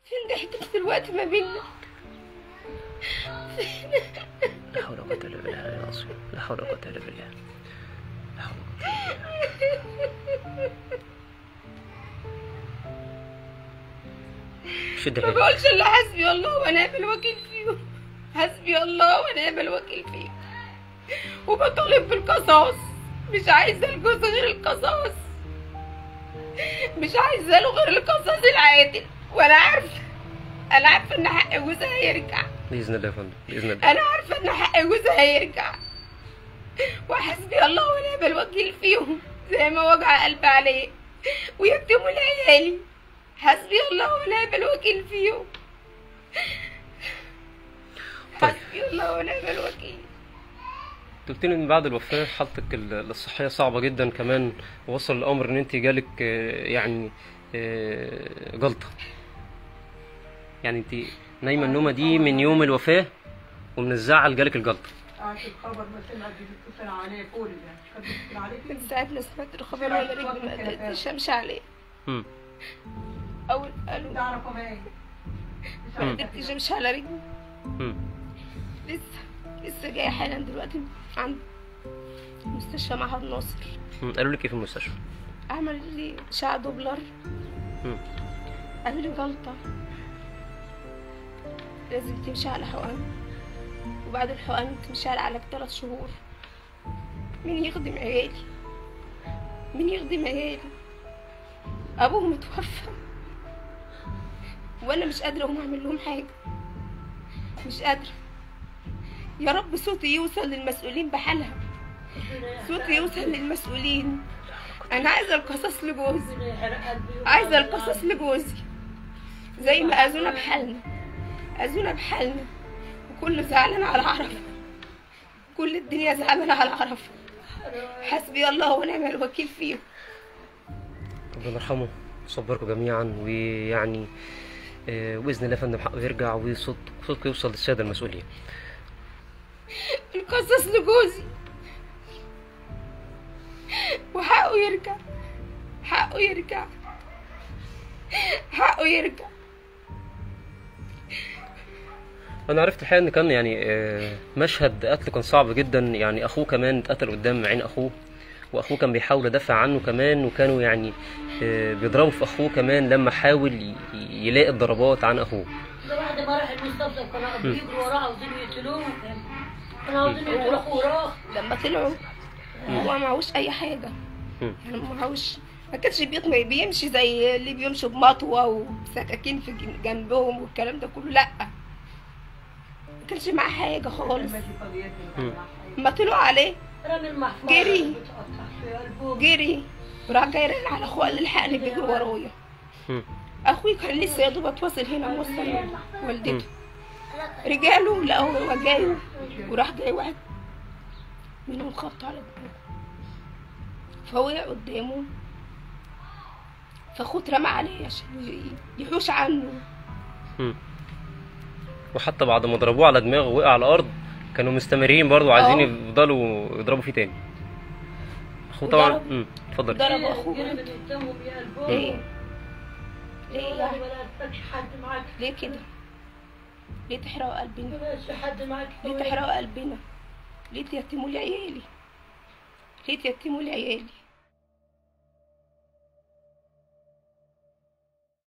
فين ضحكت دلوقتي ما بيننا لا حول ولا قوة إلا بالله العلي العظيم لا حول ولا قوة إلا بالله لا حول ولا قوة إلا بالله شد ما حيلك بقولش الا حسبي الله ونعم الوكيل فيهم حسبي الله ونعم الوكيل فيهم وبطالب بالقصاص مش عايزه الجوز غير القصاص مش عايزه له غير القصاص العادل وانا عارفه انا عارفه ان حق جوزها هيرجع بإذن الله يا فندم بإذن الله انا عارفه ان حق جوزها هيرجع وحسبي الله ونعم الوكيل فيهم زي ما وجع قلبي عليه ويكتموا لعيالي حسبي الله ونعم الوكيل فيهم طيب. حسبي الله ونعم الوكيل قلت لي ان بعد الوفاه حالتك ال- الصحيه صعبه جدا كمان ووصل الامر ان انت جالك آه، يعني آه، جلطه يعني انت نايمه النومه دي من يوم الوفاه ومن الزعل جالك الجلطه عارف الخبر ما سمعت بيتصل عليه كل ده كان بيتصل عليك من ساعة ما سمعت الخبر وانا رجلي ما قدرتش امشي عليه مم. اول قالوا تعرفوا ما ايه ما قدرتش امشي على رجلي مم. لسه لسه جايه حالا دلوقتي عند مستشفى معهد ناصر مم. قالوا لك ايه في المستشفى عمل لي اشعه دوبلر مم. قال لي جلطه لازم تمشي على حقن وبعد الحقن تمشي على علاج ثلاث شهور مين يخدم عيالي مين يخدم عيالي ابوهم اتوفى وانا مش قادره اقوم اعمل لهم حاجه مش قادره يا رب صوتي يوصل للمسؤولين بحالها صوتي يوصل للمسؤولين انا عايزه القصص لجوزي عايزه القصص لجوزي زي ما اذونا بحالنا اذونا بحالنا وكله زعلان على عرفه كل الدنيا زعلانه على عرفه حسبي الله ونعم الوكيل فيهم ربنا يرحمه ويصبركم جميعا ويعني آه، باذن الله يا فندم حقه يرجع وصوت صوتك يوصل للساده المسؤولين القصص لجوزي وحقه يرجع حقه يرجع حقه يرجع انا عرفت الحقيقه ان كان يعني آه، مشهد قتل كان صعب جدا يعني اخوه كمان اتقتل قدام عين اخوه واخوه كان بيحاول يدافع عنه كمان وكانوا يعني آه، بيضربوا في اخوه كمان لما حاول ي- يلاقي الضربات عن اخوه ده بعد ما راح المستشفى كانوا بيجروا وراه عاوزين يقتلوه كان كانوا عاوزين يقتلوا اخوه وراه لما طلعوا هو معهوش اي حاجه مم. يعني معهوش ما كانش بيطمع بيمشي زي اللي بيمشوا بمطوه وسكاكين في جن- جنبهم والكلام ده كله لا ما كانش معاه حاجه خالص مم. ما طلعوا عليه رامي المحفظه جري. بتقطع في قلبه جري وراح جاي رن على اخوه قال الحقني بيجروا ورايا مم. اخوي كان لسه يا دوب اتواصل هنا موصل والدته رجاله لقوا هو جاي وراح جاي واحد منهم خبط على دماغه فوقع قدامه فاخوه اترمى عليه عشان ي- يحوش عنه مم. وحتى بعد ما ضربوه على دماغه وقع على الارض كانوا مستمرين برضو عايزين آه. يفضلوا يضربوا فيه تاني اخوه طبعا وضرب- مم. اتفضل ضرب اخوه جري قدامهم بقلبه ليه ليه يعني ولا تلاقيش حد معاك ليه كده ليه تحرقوا قلبنا مبقاش حد معاك ليه تحرقوا قلبنا ليه تيتموا لي عيالي ليه تيتموا لي عيالي